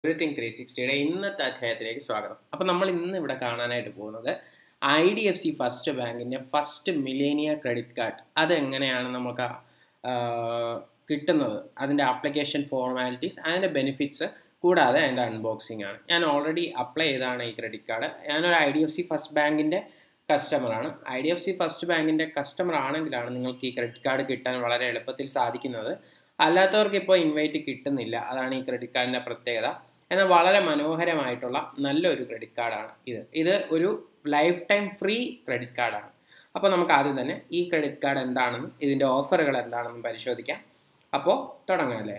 everything three സിക്സ്റ്റിയുടെ ഇന്നത്തെ അധ്യായത്തിലേക്ക് സ്വാഗതം അപ്പോൾ നമ്മൾ ഇന്ന് ഇവിടെ കാണാനായിട്ട് പോകുന്നത് I D F C first ബാങ്കിൻ്റെ ഫസ്റ്റ് മിലേനിയ ക്രെഡിറ്റ് കാർഡ് അതെങ്ങനെയാണ് നമുക്ക് ആ, കിട്ടുന്നത് അതിൻ്റെ ആപ്ലിക്കേഷൻ ഫോർമാലിറ്റീസ് അതിൻ്റെ ബെനിഫിറ്റ്സ് കൂടാതെ അതിൻ്റെ അൺബോക്സിംഗ് ആണ് ഞാൻ ഓൾറെഡി അപ്ലൈ ചെയ്തതാണ് ഈ ക്രെഡിറ്റ് കാർഡ് ഞാനൊരു I D F C first ബാങ്കിൻ്റെ കസ്റ്റമറാണ് I D F C first ബാങ്കിൻ്റെ കസ്റ്റമർ ആണെങ്കിലാണ് നിങ്ങൾക്ക് ഈ ക്രെഡിറ്റ് കാർഡ് കിട്ടാൻ വളരെ എളുപ്പത്തിൽ സാധിക്കുന്നത് അല്ലാത്തവർക്ക് ഇപ്പോൾ ഇൻവൈറ്റ് കിട്ടുന്നില്ല അതാണ് ഈ ക്രെഡിറ്റ് കാർഡിൻ്റെ പ്രത്യേകത എന്നാൽ വളരെ മനോഹരമായിട്ടുള്ള നല്ലൊരു ക്രെഡിറ്റ് കാർഡാണ് ഇത് ഇത് ഒരു ലൈഫ് ടൈം ഫ്രീ ക്രെഡിറ്റ് കാർഡാണ് അപ്പോൾ നമുക്ക് ആദ്യം തന്നെ ഈ ക്രെഡിറ്റ് കാർഡ് എന്താണെന്നും ഇതിൻ്റെ ഓഫറുകൾ എന്താണെന്നും പരിശോധിക്കാം അപ്പോൾ തുടങ്ങാം അല്ലേ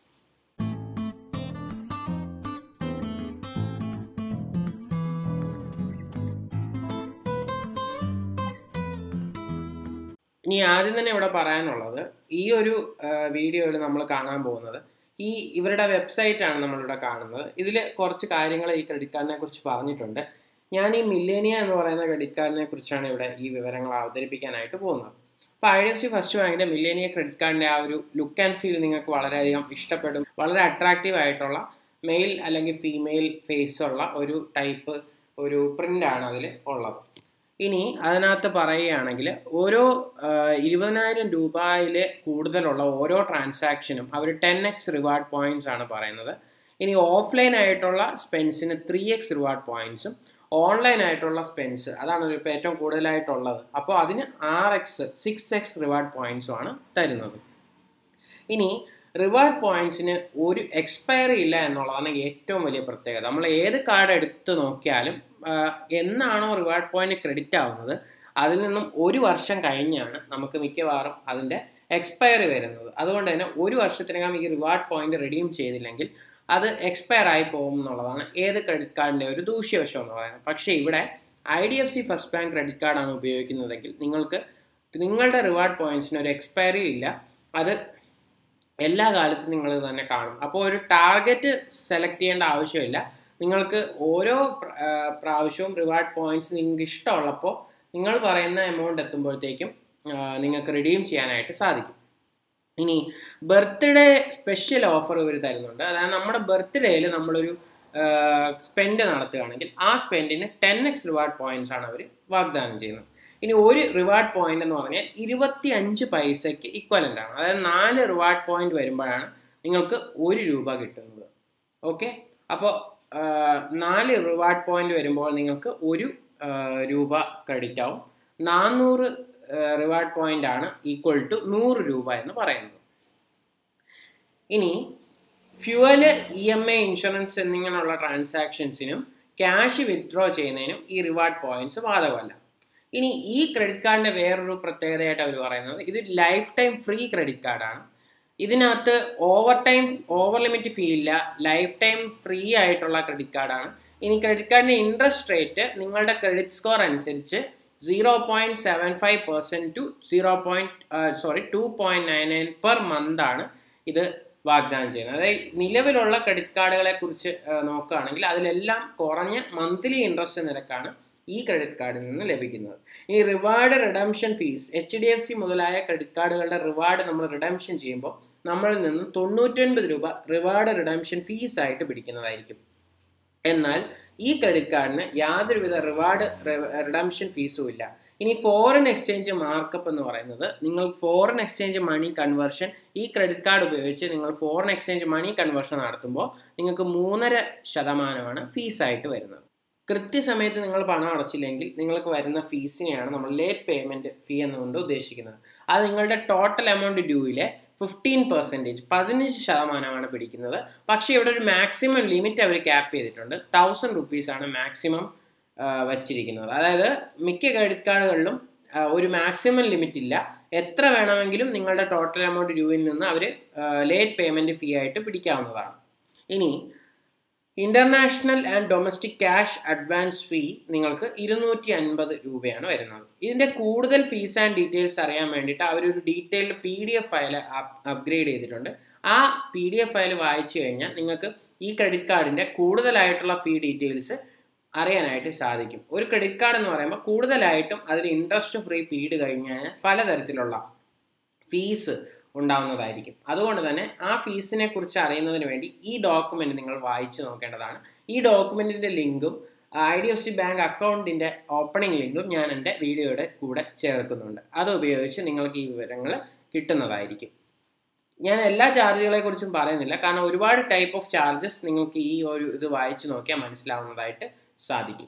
ഇനി ആദ്യം തന്നെ ഇവിടെ പറയാനുള്ളത് ഈ ഒരു വീഡിയോയിൽ നമ്മൾ കാണാൻ പോകുന്നത് ഈ ഇവരുടെ വെബ്സൈറ്റാണ് നമ്മളിവിടെ കാണുന്നത് ഇതിൽ കുറച്ച് കാര്യങ്ങൾ ഈ ക്രെഡിറ്റ് കാർഡിനെ കുറിച്ച് പറഞ്ഞിട്ടുണ്ട് ഞാൻ ഈ മില്ലേനിയ എന്ന് പറയുന്ന ക്രെഡിറ്റ് കാർഡിനെ കുറിച്ചാണ് ഇവിടെ ഈ വിവരങ്ങൾ അവതരിപ്പിക്കാനായിട്ട് പോകുന്നത് അപ്പോൾ I D F C first ബാങ്കിൻ്റെ മില്ലേനിയ ക്രെഡിറ്റ് കാർഡിൻ്റെ ആ ഒരു ലുക്ക് ആൻഡ് ഫീൽ നിങ്ങൾക്ക് വളരെയധികം ഇഷ്ടപ്പെടും വളരെ അട്രാക്റ്റീവ് ആയിട്ടുള്ള മെയിൽ അല്ലെങ്കിൽ ഫീമെയിൽ ഫേസ് ഉള്ള ഒരു ടൈപ്പ് ഒരു പ്രിൻ്റാണ് അതിൽ ഉള്ളത് ഇനി അതിനകത്ത് പറയുകയാണെങ്കിൽ ഓരോ ഇരുപതിനായിരം രൂപയിൽ കൂടുതലുള്ള ഓരോ ട്രാൻസാക്ഷനും അവർ ടെൻ എക്സ് റിവാർഡ് പോയിന്റ്സ് ആണ് പറയുന്നത് ഇനി ഓഫ്ലൈൻ ആയിട്ടുള്ള സ്പെൻസിന് ത്രീ എക്സ് റിവാർഡ് പോയിന്റ്സും ഓൺലൈൻ ആയിട്ടുള്ള സ്പെൻസ് അതാണ് ഇപ്പോൾ ഏറ്റവും കൂടുതലായിട്ടുള്ളത് അപ്പോൾ അതിന് R X six X reward പോയിന്റ്സും ആണ് തരുന്നത് ഇനി റിവാർഡ് പോയിന്റ്സിന് ഒരു എക്സ്പയറി ഇല്ല എന്നുള്ളതാണ് ഏറ്റവും വലിയ പ്രത്യേകത നമ്മൾ ഏത് കാർഡ് എടുത്ത് നോക്കിയാലും എന്നാണോ റിവാർഡ് പോയിന്റ് ക്രെഡിറ്റ് ആവുന്നത് അതിൽ നിന്നും ഒരു വർഷം കഴിഞ്ഞാണ് നമുക്ക് മിക്കവാറും അതിൻ്റെ എക്സ്പയറി വരുന്നത് അതുകൊണ്ട് തന്നെ ഒരു വർഷത്തിനകം ഈ റിവാർഡ് പോയിന്റ് റിഡീം ചെയ്തില്ലെങ്കിൽ അത് എക്സ്പയർ ആയി പോകും എന്നുള്ളതാണ് ഏത് ക്രെഡിറ്റ് കാർഡിൻ്റെ ഒരു ദൂഷ്യവശം എന്ന് പറയുന്നത് പക്ഷേ ഇവിടെ I D F C first bank credit കാർഡാണ് ഉപയോഗിക്കുന്നതെങ്കിൽ നിങ്ങൾക്ക് നിങ്ങളുടെ റിവാർഡ് പോയിന്റ്സിന് ഒരു എക്സ്പയറി ഇല്ല അത് എല്ലാ കാലത്തും നിങ്ങൾ തന്നെ കാണും അപ്പോൾ ഒരു ടാർഗറ്റ് സെലക്ട് ചെയ്യേണ്ട ആവശ്യമില്ല നിങ്ങൾക്ക് ഓരോ പ്രാവശ്യവും റിവാർഡ് പോയിന്റ്സ് നിങ്ങൾക്ക് ഇഷ്ടമുള്ളപ്പോൾ നിങ്ങൾ പറയുന്ന എമൗണ്ട് എത്തുമ്പോഴത്തേക്കും നിങ്ങൾക്ക് റിഡീം ചെയ്യാനായിട്ട് സാധിക്കും ഇനി ബർത്ത്ഡേ സ്പെഷ്യൽ ഓഫർ ഇവർ തരുന്നുണ്ട് അതായത് നമ്മുടെ ബർത്ത്ഡേയിൽ നമ്മളൊരു സ്പെൻഡ് നടത്തുകയാണെങ്കിൽ ആ സ്പെൻഡിന് ടെൻ എക്സ് റിവാർഡ് പോയിന്റ്സ് ആണ് അവർ വാഗ്ദാനം ചെയ്യുന്നത് ഇനി ഒരു റിവാർഡ് പോയിന്റ് എന്ന് പറഞ്ഞാൽ ഇരുപത്തി അഞ്ച് പൈസയ്ക്ക് ഇക്വലൻ്റ് ആണ് അതായത് നാല് റിവാർഡ് പോയിന്റ് വരുമ്പോഴാണ് നിങ്ങൾക്ക് ഒരു രൂപ കിട്ടുന്നത് ഓക്കെ അപ്പോൾ നാല് റിവാർഡ് പോയിന്റ് വരുമ്പോൾ നിങ്ങൾക്ക് ഒരു രൂപ ക്രെഡിറ്റ് ആവും നാനൂറ് റിവാർഡ് പോയിന്റ് ആണ് ഈക്വൽ ടു നൂറ് രൂപ എന്ന് പറയുന്നത് ഇനി fuel E M I insurance എന്നിങ്ങനെയുള്ള ട്രാൻസാക്ഷൻസിനും ക്യാഷ് വിത്ഡ്രോ ചെയ്യുന്നതിനും ഈ റിവാർഡ് പോയിന്റ്സ് ബാധകമല്ല ഇനി ഈ ക്രെഡിറ്റ് കാർഡിൻ്റെ വേറൊരു പ്രത്യേകതയായിട്ട് അവർ പറയുന്നത് ഇത് ലൈഫ് ടൈം ഫ്രീ ക്രെഡിറ്റ് കാർഡാണ് ഇതിനകത്ത് over time over limit fee ഇല്ല ലൈഫ് ടൈം ഫ്രീ ആയിട്ടുള്ള ക്രെഡിറ്റ് കാർഡാണ് ഇനി ക്രെഡിറ്റ് കാർഡിൻ്റെ ഇൻട്രസ്റ്റ് റേറ്റ് നിങ്ങളുടെ ക്രെഡിറ്റ് സ്കോർ അനുസരിച്ച് zero point seven five percent to zero point sorry two point nine nine per month ആണ് ഇത് വാഗ്ദാനം ചെയ്യുന്നത് അതായത് നിലവിലുള്ള ക്രെഡിറ്റ് കാർഡുകളെ കുറിച്ച് നോക്കുകയാണെങ്കിൽ അതിലെല്ലാം കുറഞ്ഞ മന്ത്ലി ഇൻട്രസ്റ്റ് നിരക്കാണ് ഈ ക്രെഡിറ്റ് കാർഡിൽ നിന്ന് ലഭിക്കുന്നത് ഇനി reward redemption fees H D F C മുതലായ ക്രെഡിറ്റ് കാർഡുകളുടെ റിവാർഡ് നമ്മൾ റിഡംഷൻ ചെയ്യുമ്പോൾ നമ്മളിൽ നിന്നും തൊണ്ണൂറ്റൊൻപത് രൂപ റിവാർഡ് റിഡംഷൻ ഫീസ് ആയിട്ട് പിടിക്കുന്നതായിരിക്കും എന്നാൽ ഈ ക്രെഡിറ്റ് കാർഡിന് യാതൊരുവിധ റിവാർഡ് റിഡംഷൻ ഫീസും ഇല്ല ഇനി ഫോറിൻ എക്സ്ചേഞ്ച് മാർക്കപ്പ് എന്ന് പറയുന്നത് നിങ്ങൾ ഫോറിൻ എക്സ്ചേഞ്ച് മണി കൺവേർഷൻ ഈ ക്രെഡിറ്റ് കാർഡ് ഉപയോഗിച്ച് നിങ്ങൾ ഫോറിൻ എക്സ്ചേഞ്ച് മണി കൺവേർഷൻ നടത്തുമ്പോൾ നിങ്ങൾക്ക് മൂന്നര ശതമാനമാണ് ഫീസായിട്ട് വരുന്നത് കൃത്യസമയത്ത് നിങ്ങൾ പണം അടച്ചില്ലെങ്കിൽ നിങ്ങൾക്ക് വരുന്ന ഫീസിനെയാണ് നമ്മൾ ലേറ്റ് പേയ്മെൻറ്റ് ഫീ എന്നുകൊണ്ട് ഉദ്ദേശിക്കുന്നത് അത് നിങ്ങളുടെ ടോട്ടൽ എമൗണ്ട് ഡ്യൂവിലെ ഫിഫ്റ്റീൻ പെർസെൻറ്റേജ് പതിനഞ്ച് ശതമാനമാണ് പിടിക്കുന്നത് പക്ഷേ ഇവിടെ ഒരു മാക്സിമം ലിമിറ്റ് അവർ ക്യാപ്പ് ചെയ്തിട്ടുണ്ട് തൗസൻഡ് റുപ്പീസാണ് മാക്സിമം വച്ചിരിക്കുന്നത് അതായത് മിക്ക ക്രെഡിറ്റ് കാർഡുകളിലും ഒരു മാക്സിമം ലിമിറ്റ് ഇല്ല എത്ര വേണമെങ്കിലും നിങ്ങളുടെ ടോട്ടൽ എമൗണ്ട് ഡ്യൂവിൽ നിന്ന് അവർ ലേറ്റ് പേയ്മെൻറ്റ് ഫീ ആയിട്ട് പിടിക്കാവുന്നതാണ് ഇനി international and domestic cash advance fee നിങ്ങൾക്ക് ഇരുന്നൂറ്റി അൻപത് രൂപയാണ് വരുന്നത് ഇതിൻ്റെ കൂടുതൽ ഫീസ് ആൻഡ് ഡീറ്റെയിൽസ് അറിയാൻ വേണ്ടിയിട്ട് അവരൊരു detailed P D F file upgrade ചെയ്തിട്ടുണ്ട് ആ പി ഡി എഫ് ഫയൽ വായിച്ചു കഴിഞ്ഞാൽ നിങ്ങൾക്ക് ഈ ക്രെഡിറ്റ് കാർഡിൻ്റെ കൂടുതലായിട്ടുള്ള ഫീ ഡീറ്റെയിൽസ് അറിയാനായിട്ട് സാധിക്കും ഒരു ക്രെഡിറ്റ് കാർഡ് എന്ന് പറയുമ്പോൾ കൂടുതലായിട്ടും അതിൽ ഇൻട്രസ്റ്റ് ഫ്രീ പീരീഡ് കഴിഞ്ഞാൽ പലതരത്തിലുള്ള ഫീസ് ഉണ്ടാവുന്നതായിരിക്കും അതുകൊണ്ട് തന്നെ ആ ഫീസിനെ കുറിച്ച് അറിയുന്നതിന് വേണ്ടി ഈ ഡോക്യുമെൻ്റ് നിങ്ങൾ വായിച്ചു നോക്കേണ്ടതാണ് ഈ ഡോക്യുമെൻറ്റിൻ്റെ ലിങ്കും I D F C bank അക്കൗണ്ടിൻ്റെ ഓപ്പണിംഗ് ലിങ്കും ഞാൻ എൻ്റെ വീഡിയോയുടെ കൂടെ ചേർക്കുന്നുണ്ട് അത് ഉപയോഗിച്ച് നിങ്ങൾക്ക് ഈ വിവരങ്ങൾ കിട്ടുന്നതായിരിക്കും ഞാൻ എല്ലാ ചാർജുകളെ കുറിച്ചും പറയുന്നില്ല കാരണം ഒരുപാട് ടൈപ്പ് ഓഫ് ചാർജസ് നിങ്ങൾക്ക് ഈ ഒരു ഇത് വായിച്ചു നോക്കിയാൽ മനസ്സിലാവുന്നതായിട്ട് സാധിക്കും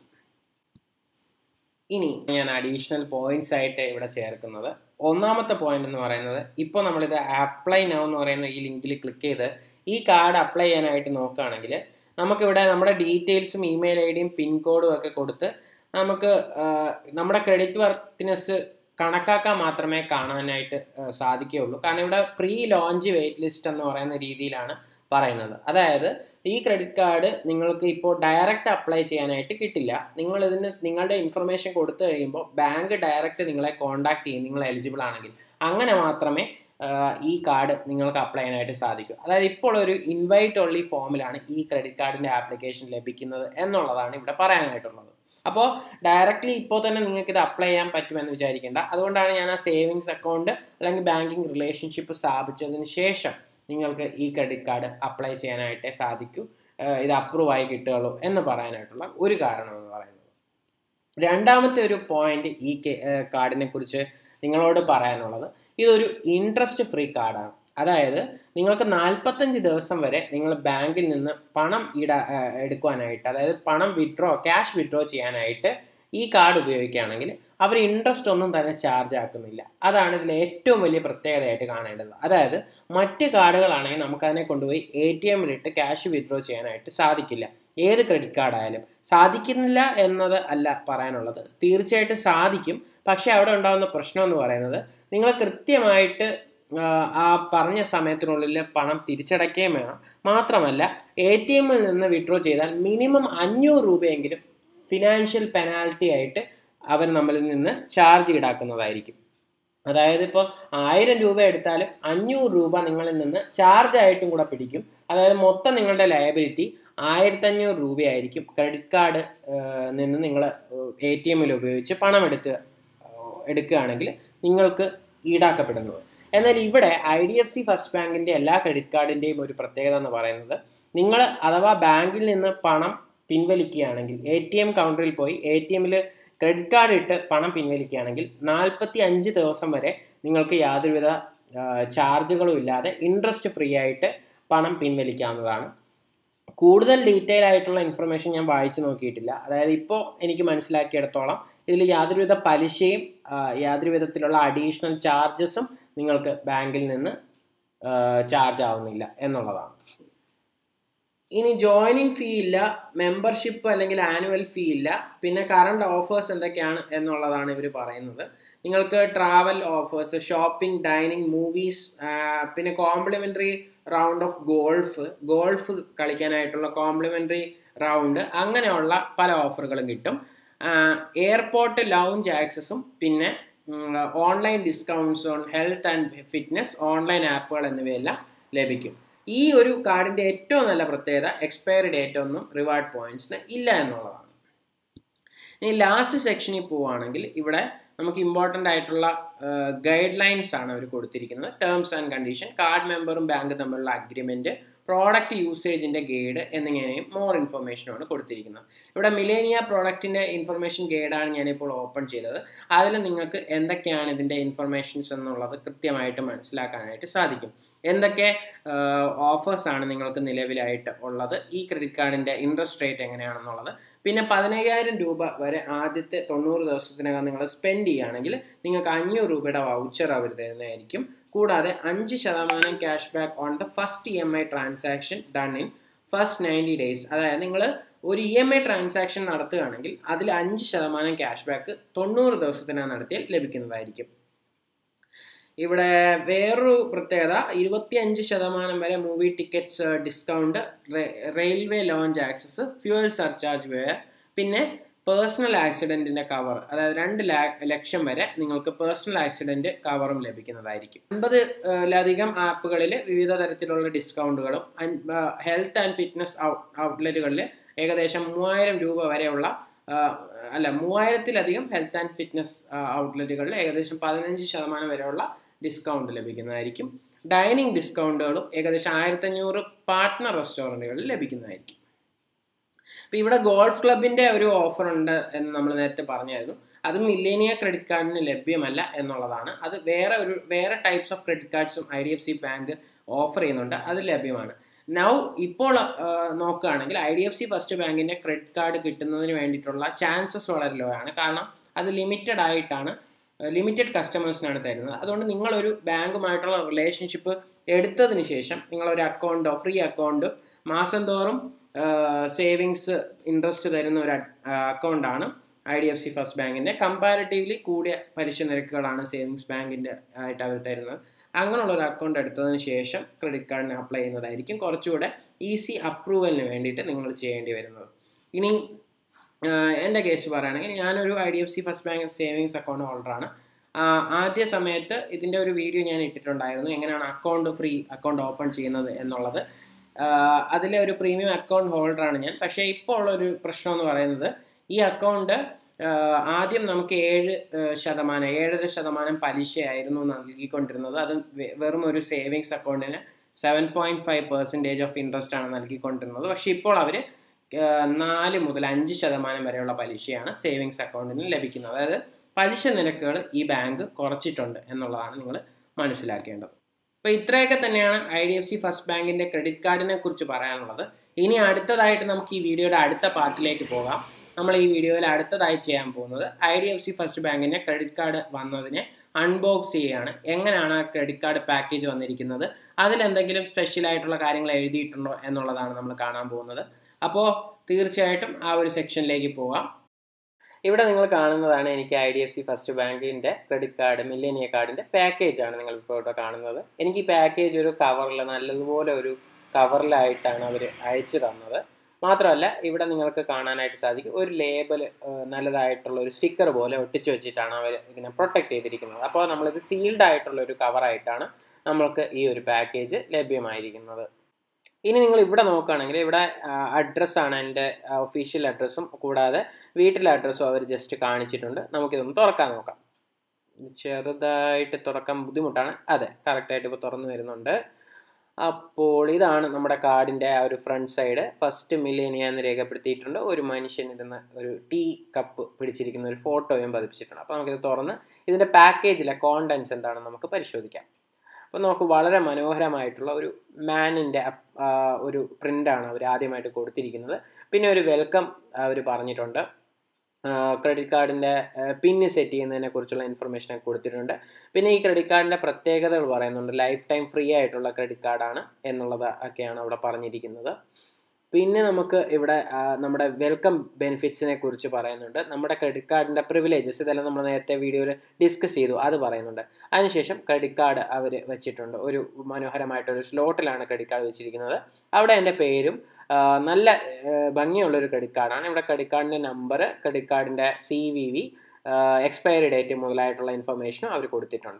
ഇനി ഞാൻ അഡീഷണൽ പോയിന്റ്സ് ആയിട്ട് ഇവിടെ ചേർക്കുന്നത് ഒന്നാമത്തെ പോയിന്റ് എന്ന് പറയുന്നത് ഇപ്പോൾ നമ്മളിത് അപ്ലൈ നൗ എന്ന് പറയുന്ന ഈ ലിങ്കിൽ ക്ലിക്ക് ചെയ്ത് ഈ കാർഡ് അപ്ലൈ ചെയ്യാനായിട്ട് നോക്കുകയാണെങ്കിൽ നമുക്കിവിടെ നമ്മുടെ ഡീറ്റെയിൽസും ഇമെയിൽ ഐ ഡിയും പിൻകോഡും ഒക്കെ കൊടുത്ത് നമുക്ക് നമ്മുടെ ക്രെഡിറ്റ് വർത്തിനെസ് കണക്കാക്കാൻ മാത്രമേ കാണാനായിട്ട് സാധിക്കുകയുള്ളൂ കാരണം ഇവിടെ പ്രീ ലോഞ്ച് വെയിറ്റ് ലിസ്റ്റ് എന്ന് പറയുന്ന രീതിയിലാണ് പറയുന്നത് അതായത് ഈ ക്രെഡിറ്റ് കാർഡ് നിങ്ങൾക്ക് ഇപ്പോൾ ഡയറക്റ്റ് അപ്ലൈ ചെയ്യാനായിട്ട് കിട്ടില്ല നിങ്ങൾ ഇതിന് നിങ്ങളുടെ ഇൻഫർമേഷൻ കൊടുത്തു കഴിയുമ്പോൾ ബാങ്ക് ഡയറക്റ്റ് നിങ്ങളെ കോൺടാക്ട് ചെയ്യും നിങ്ങൾ എലിജിബിൾ ആണെങ്കിൽ അങ്ങനെ മാത്രമേ ഈ കാർഡ് നിങ്ങൾക്ക് അപ്ലൈ ചെയ്യാനായിട്ട് സാധിക്കൂ അതായത് ഇപ്പോൾ ഒരു ഇൻവൈറ്റ് ഓൺലി ഫോമിലാണ് ഈ ക്രെഡിറ്റ് കാർഡിൻ്റെ ആപ്ലിക്കേഷൻ ലഭിക്കുന്നത് എന്നുള്ളതാണ് ഇവിടെ പറയാനായിട്ടുള്ളത് അപ്പോൾ ഡയറക്റ്റ്ലി ഇപ്പോൾ തന്നെ നിങ്ങൾക്ക് ഇത് അപ്ലൈ ചെയ്യാൻ പറ്റുമെന്ന് വിചാരിക്കേണ്ട അതുകൊണ്ടാണ് ഞാൻ ആ സേവിങ്സ് അക്കൗണ്ട് അല്ലെങ്കിൽ ബാങ്കിങ് റിലേഷൻഷിപ്പ് സ്ഥാപിച്ചതിന് ശേഷം നിങ്ങൾക്ക് ഈ ക്രെഡിറ്റ് കാർഡ് അപ്ലൈ ചെയ്യാനായിട്ടേ സാധിക്കൂ ഇത് അപ്രൂവ് ആയി കിട്ടുകയുള്ളൂ എന്ന് പറയാനായിട്ടുള്ള ഒരു കാരണം എന്ന് പറയുന്നത് രണ്ടാമത്തെ ഒരു പോയിന്റ് ഈ കാർഡിനെ കുറിച്ച് നിങ്ങളോട് പറയാനുള്ളത് ഇതൊരു ഇൻട്രസ്റ്റ് ഫ്രീ കാർഡാണ് അതായത് നിങ്ങൾക്ക് നാൽപ്പത്തഞ്ച് ദിവസം വരെ നിങ്ങൾ ബാങ്കിൽ നിന്ന് പണം ഇട എടുക്കുവാനായിട്ട് അതായത് പണം വിഡ്രോ ക്യാഷ് വിഡ്രോ ചെയ്യാനായിട്ട് ഈ കാർഡ് ഉപയോഗിക്കുകയാണെങ്കിൽ അവർ ഇൻട്രസ്റ്റ് ഒന്നും തന്നെ ചാർജ് ആക്കുന്നില്ല അതാണ് ഇതിൽ ഏറ്റവും വലിയ പ്രത്യേകതയായിട്ട് കാണേണ്ടത് അതായത് മറ്റ് കാർഡുകളാണെങ്കിൽ നമുക്കതിനെ കൊണ്ടുപോയി എ ടി എമ്മിലിട്ട് ക്യാഷ് വിഡ്രോ ചെയ്യാനായിട്ട് സാധിക്കില്ല ഏത് ക്രെഡിറ്റ് കാർഡായാലും സാധിക്കുന്നില്ല എന്നത് അല്ല പറയാനുള്ളത് തീർച്ചയായിട്ടും സാധിക്കും പക്ഷേ അവിടെ ഉണ്ടാകുന്ന പ്രശ്നം എന്ന് പറയുന്നത് നിങ്ങൾ കൃത്യമായിട്ട് ആ പറഞ്ഞ സമയത്തിനുള്ളിൽ പണം തിരിച്ചടയ്ക്കുകയും വേണം മാത്രമല്ല എ ടി എമ്മിൽ നിന്ന് വിഡ്രോ ചെയ്താൽ മിനിമം അഞ്ഞൂറ് രൂപയെങ്കിലും ഫിനാൻഷ്യൽ പെനാൽറ്റി ആയിട്ട് അവർ നമ്മളിൽ നിന്ന് ചാർജ് ഈടാക്കുന്നതായിരിക്കും അതായത് ഇപ്പോൾ ആയിരം രൂപ എടുത്താലും അഞ്ഞൂറ് രൂപ നിങ്ങളിൽ നിന്ന് ചാർജ് ആയിട്ടും കൂടെ പിടിക്കും അതായത് മൊത്തം നിങ്ങളുടെ ലയബിലിറ്റി ആയിരത്തഞ്ഞൂറ് രൂപയായിരിക്കും ക്രെഡിറ്റ് കാർഡ് നിന്ന് നിങ്ങൾ എ ടി എമ്മിൽ ഉപയോഗിച്ച് പണം എടുത്ത് എടുക്കുകയാണെങ്കിൽ നിങ്ങൾക്ക് ഈടാക്കപ്പെടുന്നത് എന്നാൽ ഇവിടെ I D F C first ബാങ്കിൻ്റെ എല്ലാ ക്രെഡിറ്റ് കാർഡിൻ്റെയും ഒരു പ്രത്യേകത എന്ന് പറയുന്നത് നിങ്ങൾ അഥവാ ബാങ്കിൽ നിന്ന് പണം പിൻവലിക്കുകയാണെങ്കിൽ എ ടി എം കൗണ്ടറിൽ പോയി എ ടി എമ്മിൽ ക്രെഡിറ്റ് കാർഡ് ഇട്ട് പണം പിൻവലിക്കുകയാണെങ്കിൽ നാൽപ്പത്തി അഞ്ച് ദിവസം വരെ നിങ്ങൾക്ക് യാതൊരുവിധ ചാർജുകളും ഇല്ലാതെ ഇൻട്രസ്റ്റ് ഫ്രീ ആയിട്ട് പണം പിൻവലിക്കാവുന്നതാണ് കൂടുതൽ ഡീറ്റെയിൽ ആയിട്ടുള്ള ഇൻഫർമേഷൻ ഞാൻ വായിച്ചു നോക്കിയിട്ടില്ല അതായത് ഇപ്പോൾ എനിക്ക് മനസ്സിലാക്കിയിടത്തോളം ഇതിൽ യാതൊരുവിധ പലിശയും യാതൊരു വിധത്തിലുള്ള അഡീഷണൽ ചാർജസും നിങ്ങൾക്ക് ബാങ്കിൽ നിന്ന് ചാർജ് ആവുന്നില്ല എന്നുള്ളതാണ് ഇനി ജോയിനിങ് ഫീ ഇല്ല മെമ്പർഷിപ്പ് അല്ലെങ്കിൽ ആനുവൽ ഫീ ഇല്ല പിന്നെ കറണ്ട് ഓഫേഴ്സ് എന്തൊക്കെയാണ് എന്നുള്ളതാണ് ഇവർ പറയുന്നത് നിങ്ങൾക്ക് travel offers shopping dining movies പിന്നെ complimentary round of golf golf കളിക്കാനായിട്ടുള്ള കോംപ്ലിമെൻ്ററി റൗണ്ട് അങ്ങനെയുള്ള പല ഓഫറുകളും കിട്ടും എയർപോർട്ട് ലൗഞ്ച് ആക്സസും പിന്നെ online discounts on health and fitness online ആപ്പുകൾ എന്നിവയെല്ലാം ലഭിക്കും ഈ ഒരു കാർഡിൻ്റെ ഏറ്റവും നല്ല പ്രത്യേകത എക്സ്പയറി ഡേറ്റ് ഒന്നും റിവാർഡ് പോയിന്റ്സിന് ഇല്ല എന്നുള്ളതാണ് ഇനി ലാസ്റ്റ് സെക്ഷനിൽ പോവുകയാണെങ്കിൽ ഇവിടെ നമുക്ക് ഇമ്പോർട്ടൻ്റ് ആയിട്ടുള്ള ഗൈഡ് ലൈൻസ് ആണ് അവർ കൊടുത്തിരിക്കുന്നത് ടേംസ് ആൻഡ് കണ്ടീഷൻ കാർഡ് മെമ്പറും ബാങ്കും തമ്മിലുള്ള അഗ്രിമെൻറ്റ് പ്രോഡക്റ്റ് യൂസേജിൻ്റെ ഗൈഡ് എന്നിങ്ങനെയും മോർ ഇൻഫർമേഷനുമാണ് കൊടുത്തിരിക്കുന്നത് ഇവിടെ മിലേനിയ പ്രോഡക്റ്റിൻ്റെ ഇൻഫർമേഷൻ ഗൈഡാണ് ഞാനിപ്പോൾ ഓപ്പൺ ചെയ്തത് അതിൽ നിങ്ങൾക്ക് എന്തൊക്കെയാണ് ഇതിൻ്റെ ഇൻഫർമേഷൻസ് എന്നുള്ളത് കൃത്യമായിട്ട് മനസ്സിലാക്കാനായിട്ട് സാധിക്കും എന്തൊക്കെ ഓഫേഴ്സാണ് നിങ്ങൾക്ക് നിലവിലായിട്ട് ഉള്ളത് ഈ ക്രെഡിറ്റ് കാർഡിൻ്റെ ഇൻട്രസ്റ്റ് റേറ്റ് എങ്ങനെയാണെന്നുള്ളത് പിന്നെ പതിനയ്യായിരം രൂപ വരെ ആദ്യത്തെ തൊണ്ണൂറ് ദിവസത്തിനകം നിങ്ങൾ സ്പെൻഡ് ചെയ്യുകയാണെങ്കിൽ നിങ്ങൾക്ക് അഞ്ഞൂറ് രൂപയുടെ വൗച്ചർ അവർ തരുന്നതായിരിക്കും കൂടാതെ അഞ്ച് ശതമാനം cash back on the first E M I transaction done in first ninety days അതായത് നിങ്ങൾ ഒരു ഇ എം ഐ ട്രാൻസാക്ഷൻ നടത്തുകയാണെങ്കിൽ അതിൽ അഞ്ച് ശതമാനം ക്യാഷ് ബാക്ക് തൊണ്ണൂറ് ദിവസത്തിനകം നടത്തിയാൽ ലഭിക്കുന്നതായിരിക്കും ഇവിടെ വേറൊരു പ്രത്യേകത ഇരുപത്തിയഞ്ച് ശതമാനം വരെ movie tickets discount railway lounge access fuel surcharge waiver പിന്നെ പേഴ്സണൽ ആക്സിഡൻറ്റിൻ്റെ കവർ അതായത് രണ്ട് ലക്ഷം വരെ നിങ്ങൾക്ക് പേഴ്സണൽ ആക്സിഡൻറ്റ് കവറും ലഭിക്കുന്നതായിരിക്കും അൻപതിലധികം ആപ്പുകളിൽ വിവിധ തരത്തിലുള്ള ഡിസ്കൗണ്ടുകളും ഹെൽത്ത് ആൻഡ് ഫിറ്റ്നസ് ഔട്ട്ലെറ്റുകളിൽ ഏകദേശം മൂവായിരം രൂപ വരെയുള്ള അല്ല മൂവായിരത്തിലധികം ഹെൽത്ത് ആൻഡ് ഫിറ്റ്നസ് ഔട്ട്ലെറ്റുകളിൽ ഏകദേശം പതിനഞ്ച് ശതമാനം വരെയുള്ള ഡിസ്കൗണ്ട് ലഭിക്കുന്നതായിരിക്കും ഡൈനിങ് ഡിസ്കൗണ്ടുകളും ഏകദേശം ആയിരത്തഞ്ഞൂറ് പാർട്ട്ണർ റെസ്റ്റോറൻറ്റുകളിൽ ലഭിക്കുന്നതായിരിക്കും അപ്പോൾ ഇവിടെ ഗോൾഫ് ക്ലബിൻ്റെ ഒരു ഓഫർ ഉണ്ട് എന്ന് നമ്മൾ നേരത്തെ പറഞ്ഞായിരുന്നു അത് മില്ലേനിയ ക്രെഡിറ്റ് കാർഡിന് ലഭ്യമല്ല എന്നുള്ളതാണ് അത് വേറെ ഒരു വേറെ ടൈപ്സ് ഓഫ് ക്രെഡിറ്റ് കാർഡ്സും I D F C bank offer ചെയ്യുന്നുണ്ട് അത് ലഭ്യമാണ് നൗ ഇപ്പോൾ നോക്കുകയാണെങ്കിൽ I D F C first ബാങ്കിൻ്റെ ക്രെഡിറ്റ് കാർഡ് കിട്ടുന്നതിന് വേണ്ടിയിട്ടുള്ള ചാൻസസ് വളരെ ലോ ആണ് കാരണം അത് ലിമിറ്റഡ് ആയിട്ടാണ് ലിമിറ്റഡ് കസ്റ്റമേഴ്സിനാണ് തരുന്നത് അതുകൊണ്ട് നിങ്ങളൊരു ബാങ്കുമായിട്ടുള്ള റിലേഷൻഷിപ്പ് എടുത്തതിന് ശേഷം നിങ്ങളൊരു അക്കൗണ്ടോ ഫ്രീ അക്കൗണ്ട് മാസം തോറും സേവിങ്സ് ഇൻട്രസ്റ്റ് തരുന്ന ഒരു അക്കൗണ്ടാണ് I D F C first ബാങ്കിൻ്റെ കമ്പാരിറ്റീവ്ലി കൂടിയ പലിശ നിരക്കുകളാണ് സേവിങ്സ് ബാങ്കിൻ്റെ ആയിട്ട് അവർ തരുന്നത് അങ്ങനെയുള്ള ഒരു അക്കൗണ്ട് എടുത്തതിന് ശേഷം ക്രെഡിറ്റ് കാർഡിന് അപ്ലൈ ചെയ്യുന്നതായിരിക്കും കുറച്ചുകൂടെ ഈസി അപ്രൂവലിന് വേണ്ടിയിട്ട് നിങ്ങൾ ചെയ്യേണ്ടി വരുന്നത് ഇനി എൻ്റെ കേസ് പറയുകയാണെങ്കിൽ ഞാനൊരു I D F C first bank savings account ഹോൾഡറാണ് ആദ്യ സമയത്ത് ഇതിൻ്റെ ഒരു വീഡിയോ ഞാൻ ഇട്ടിട്ടുണ്ടായിരുന്നു എങ്ങനെയാണ് അക്കൗണ്ട് ഫ്രീ അക്കൗണ്ട് ഓപ്പൺ ചെയ്യുന്നത് എന്നുള്ളത് അതിലെ ഒരു പ്രീമിയം അക്കൗണ്ട് ഹോൾഡറാണ് ഞാൻ പക്ഷേ ഇപ്പോൾ ഉള്ളൊരു പ്രശ്നം എന്ന് പറയുന്നത് ഈ അക്കൗണ്ട് ആദ്യം നമുക്ക് ഏഴ് ശതമാനം ഏഴര ശതമാനം പലിശയായിരുന്നു നൽകിക്കൊണ്ടിരുന്നത് അത് വെറും ഒരു സേവിങ്സ് അക്കൗണ്ടിന് seven point five percentage of interest ആണ് നൽകിക്കൊണ്ടിരുന്നത് പക്ഷേ ഇപ്പോൾ അവർ നാല് മുതൽ അഞ്ച് ശതമാനം വരെയുള്ള പലിശയാണ് സേവിങ്സ് അക്കൗണ്ടിന് ലഭിക്കുന്നത് അതായത് പലിശ നിരക്കുകൾ ഈ ബാങ്ക് കുറച്ചിട്ടുണ്ട് എന്നുള്ളതാണ് നിങ്ങൾ മനസ്സിലാക്കേണ്ടത് അപ്പോൾ ഇത്രയൊക്കെ തന്നെയാണ് I D F C first ബാങ്കിൻ്റെ ക്രെഡിറ്റ് കാർഡിനെ കുറിച്ച് പറയാനുള്ളത് ഇനി അടുത്തതായിട്ട് നമുക്ക് ഈ വീഡിയോയുടെ അടുത്ത പാർട്ടിലേക്ക് പോകാം നമ്മൾ ഈ വീഡിയോയിൽ അടുത്തതായി ചെയ്യാൻ പോകുന്നത് I D F C first ബാങ്കിൻ്റെ ക്രെഡിറ്റ് കാർഡ് വന്നതിനെ അൺബോക്സ് ചെയ്യുകയാണ് എങ്ങനെയാണ് ആ ക്രെഡിറ്റ് കാർഡ് പാക്കേജ് വന്നിരിക്കുന്നത് അതിലെന്തെങ്കിലും സ്പെഷ്യൽ ആയിട്ടുള്ള കാര്യങ്ങൾ എഴുതിയിട്ടുണ്ടോ എന്നുള്ളതാണ് നമ്മൾ കാണാൻ പോകുന്നത് അപ്പോൾ തീർച്ചയായിട്ടും ആ ഒരു സെക്ഷനിലേക്ക് പോകാം ഇവിടെ നിങ്ങൾ കാണുന്നതാണ് എനിക്ക് I D F C first ബാങ്കിൻ്റെ ക്രെഡിറ്റ് കാർഡ് മില്ലേനിയ കാർഡിൻ്റെ പാക്കേജാണ് നിങ്ങൾ ഇപ്പോൾ ഇവിടെ കാണുന്നത് എനിക്ക് ഈ പാക്കേജ് ഒരു കവറിൽ നല്ലതുപോലെ ഒരു കവറിലായിട്ടാണ് അവർ അയച്ചു തന്നത് മാത്രമല്ല ഇവിടെ നിങ്ങൾക്ക് കാണാനായിട്ട് സാധിക്കും ഒരു ലേബൽ നല്ലതായിട്ടുള്ള ഒരു സ്റ്റിക്കർ പോലെ ഒട്ടിച്ചു വെച്ചിട്ടാണ് അവർ ഇതിനെ പ്രൊട്ടക്റ്റ് ചെയ്തിരിക്കുന്നത് അപ്പോൾ നമ്മളിത് സീൽഡ് ആയിട്ടുള്ള ഒരു കവറായിട്ടാണ് നമ്മൾക്ക് ഈ ഒരു പാക്കേജ് ലഭ്യമായിരിക്കുന്നത് ഇനി നിങ്ങൾ ഇവിടെ നോക്കുകയാണെങ്കിൽ ഇവിടെ അഡ്രസ്സാണ് എൻ്റെ ഒഫീഷ്യൽ അഡ്രസ്സും കൂടാതെ വീട്ടിലെ അഡ്രസ്സും അവർ ജസ്റ്റ് കാണിച്ചിട്ടുണ്ട് നമുക്കിതൊന്ന് തുറക്കാൻ നോക്കാം ചെറുതായിട്ട് തുറക്കാൻ ബുദ്ധിമുട്ടാണ് അതെ കറക്റ്റായിട്ട് ഇപ്പോൾ തുറന്നു വരുന്നുണ്ട് അപ്പോൾ ഇതാണ് നമ്മുടെ കാർഡിൻ്റെ ആ ഒരു ഫ്രണ്ട് സൈഡ് ഫസ്റ്റ് മില്ലേനിയ എന്ന് രേഖപ്പെടുത്തിയിട്ടുണ്ട് ഒരു മനുഷ്യൻ ഇരുന്ന് ഒരു ടീ കപ്പ് പിടിച്ചിരിക്കുന്ന ഒരു ഫോട്ടോയും പതിപ്പിച്ചിട്ടുണ്ട് അപ്പോൾ നമുക്കിത് തുറന്ന് ഇതിൻ്റെ പാക്കേജിലെ കോണ്ടൻസ് എന്താണെന്ന് നമുക്ക് പരിശോധിക്കാം അപ്പോൾ നമുക്ക് വളരെ മനോഹരമായിട്ടുള്ള ഒരു മാനിൻ്റെ ഒരു പ്രിൻ്റാണ് അവർ ആദ്യമായിട്ട് കൊടുത്തിരിക്കുന്നത് പിന്നെ ഒരു വെൽക്കം അവർ പറഞ്ഞിട്ടുണ്ട് ക്രെഡിറ്റ് കാർഡിൻ്റെ പിന്ന് സെറ്റ് ചെയ്യുന്നതിനെ കുറിച്ചുള്ള ഇൻഫർമേഷനൊക്കെ കൊടുത്തിട്ടുണ്ട് പിന്നെ ഈ ക്രെഡിറ്റ് കാർഡിൻ്റെ പ്രത്യേകതകൾ പറയുന്നുണ്ട് ലൈഫ് ടൈം ഫ്രീ ആയിട്ടുള്ള ക്രെഡിറ്റ് കാർഡാണ് എന്നുള്ളത് ഒക്കെയാണ് അവിടെ പറഞ്ഞിരിക്കുന്നത് പിന്നെ നമുക്ക് ഇവിടെ നമ്മുടെ വെൽക്കം ബെനിഫിറ്റ്സിനെ കുറിച്ച് പറയുന്നുണ്ട് നമ്മുടെ ക്രെഡിറ്റ് കാർഡിൻ്റെ പ്രിവിലേജസ് ഇതെല്ലാം നമ്മൾ നേരത്തെ വീഡിയോയിൽ ഡിസ്കസ് ചെയ്തു അത് പറയുന്നുണ്ട് അതിനുശേഷം ക്രെഡിറ്റ് കാർഡ് അവർ വെച്ചിട്ടുണ്ട് ഒരു മനോഹരമായിട്ടൊരു സ്ലോട്ടിലാണ് ക്രെഡിറ്റ് കാർഡ് വെച്ചിരിക്കുന്നത് അവിടെ എൻ്റെ പേരും നല്ല ഭംഗിയുള്ളൊരു ക്രെഡിറ്റ് കാർഡാണ് ഇവിടെ ക്രെഡിറ്റ് കാർഡിൻ്റെ നമ്പർ ക്രെഡിറ്റ് കാർഡിൻ്റെ C V V expiry date മുതലായിട്ടുള്ള ഇൻഫർമേഷനും അവർ കൊടുത്തിട്ടുണ്ട്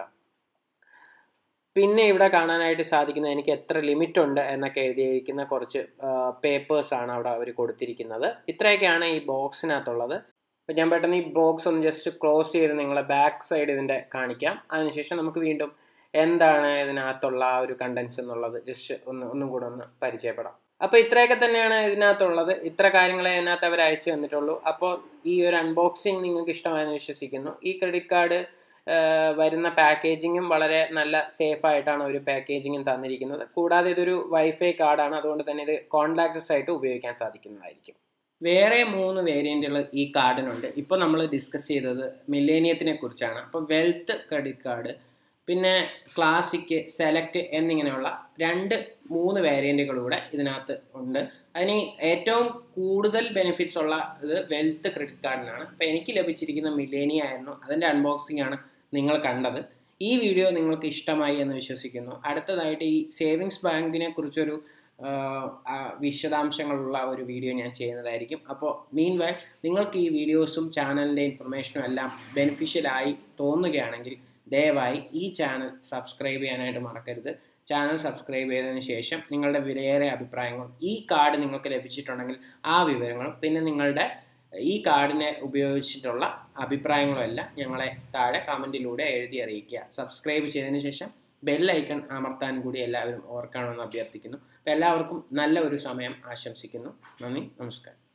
പിന്നെ ഇവിടെ കാണാനായിട്ട് സാധിക്കുന്നത് എനിക്ക് എത്ര ലിമിറ്റ് ഉണ്ട് എന്നൊക്കെ എഴുതിയിരിക്കുന്ന കുറച്ച് പേപ്പേഴ്സാണ് അവിടെ അവർ കൊടുത്തിരിക്കുന്നത് ഇത്രയൊക്കെയാണ് ഈ ബോക്സിനകത്തുള്ളത് അപ്പോൾ ഞാൻ പെട്ടെന്ന് ഈ ബോക്സ് ഒന്ന് ജസ്റ്റ് ക്ലോസ് ചെയ്ത് നിങ്ങളെ ബാക്ക് സൈഡ് ഇതിൻ്റെ കാണിക്കാം അതിനുശേഷം നമുക്ക് വീണ്ടും എന്താണ് ഇതിനകത്തുള്ള ആ ഒരു കണ്ടൻസ് എന്നുള്ളത് ജസ്റ്റ് ഒന്ന് ഒന്നും കൂടെ ഒന്ന് പരിചയപ്പെടാം അപ്പോൾ ഇത്രയൊക്കെ തന്നെയാണ് ഇതിനകത്തുള്ളത് ഇത്ര കാര്യങ്ങളെ ഇതിനകത്ത് അവർ അയച്ചു തന്നിട്ടുള്ളൂ അപ്പോൾ ഈ ഒരു അൺബോക്സിങ് നിങ്ങൾക്ക് ഇഷ്ടമായെന്ന് വിശ്വസിക്കുന്നു ഈ ക്രെഡിറ്റ് കാർഡ് വരുന്ന പാക്കേജിങ്ങും വളരെ നല്ല സേഫ് ആയിട്ടാണ് ഒരു പാക്കേജിങ്ങും തന്നിരിക്കുന്നത് കൂടാതെ ഇതൊരു വൈഫൈ കാർഡാണ് അതുകൊണ്ട് തന്നെ ഇത് കോൺടാക്ട്സ് ആയിട്ട് ഉപയോഗിക്കാൻ സാധിക്കുന്നതായിരിക്കും വേറെ മൂന്ന് വേരിയൻറ്റുകൾ ഈ കാർഡിനുണ്ട് ഇപ്പോൾ നമ്മൾ ഡിസ്കസ് ചെയ്തത് മില്ലേനിയത്തിനെ കുറിച്ചാണ് അപ്പോൾ വെൽത്ത് ക്രെഡിറ്റ് കാർഡ് പിന്നെ ക്ലാസിക് സെലക്ട് എന്നിങ്ങനെയുള്ള രണ്ട് മൂന്ന് വേരിയൻറ്റുകൾ കൂടെ ഇതിനകത്ത് ഉണ്ട് അതിന് ഏറ്റവും കൂടുതൽ ബെനിഫിറ്റ്സ് ഉള്ള ഇത് വെൽത്ത് ക്രെഡിറ്റ് കാർഡിനാണ് അപ്പോൾ എനിക്ക് ലഭിച്ചിരിക്കുന്ന മില്ലേനിയ ആയിരുന്നു അതിൻ്റെ അൺബോക്സിംഗ് ആണ് നിങ്ങൾ കണ്ടത് ഈ വീഡിയോ നിങ്ങൾക്ക് ഇഷ്ടമായി എന്ന് വിശ്വസിക്കുന്നു അടുത്തതായിട്ട് ഈ സേവിങ്സ് ബാങ്കിനെ കുറിച്ചൊരു വിശദാംശങ്ങളുള്ള ഒരു വീഡിയോ ഞാൻ ചെയ്യുന്നതായിരിക്കും അപ്പോൾ മീൻ വൈൽ നിങ്ങൾക്ക് ഈ വീഡിയോസും ചാനലിൻ്റെ ഇൻഫർമേഷനും എല്ലാം ബെനിഫിഷ്യലായി തോന്നുകയാണെങ്കിൽ ദയവായി ഈ ചാനൽ സബ്സ്ക്രൈബ് ചെയ്യാനായിട്ട് മറക്കരുത് ചാനൽ സബ്സ്ക്രൈബ് ചെയ്തതിന് ശേഷം നിങ്ങളുടെ വിലയേറിയ അഭിപ്രായങ്ങളും ഈ കാർഡ് നിങ്ങൾക്ക് ലഭിച്ചിട്ടുണ്ടെങ്കിൽ ആ വിവരങ്ങളും പിന്നെ നിങ്ങളുടെ ഈ കാർഡിനെ ഉപയോഗിച്ചിട്ടുള്ള അഭിപ്രായങ്ങളും എല്ലാം ഞങ്ങളെ താഴെ കമൻറ്റിലൂടെ എഴുതി അറിയിക്കുക സബ്സ്ക്രൈബ് ചെയ്തതിന് ശേഷം ബെൽ ഐക്കൺ അമർത്താൻ കൂടി എല്ലാവരും ഓർക്കണമെന്ന് അഭ്യർത്ഥിക്കുന്നു അപ്പോൾ എല്ലാവർക്കും നല്ല ഒരു സമയം ആശംസിക്കുന്നു നന്ദി നമസ്കാരം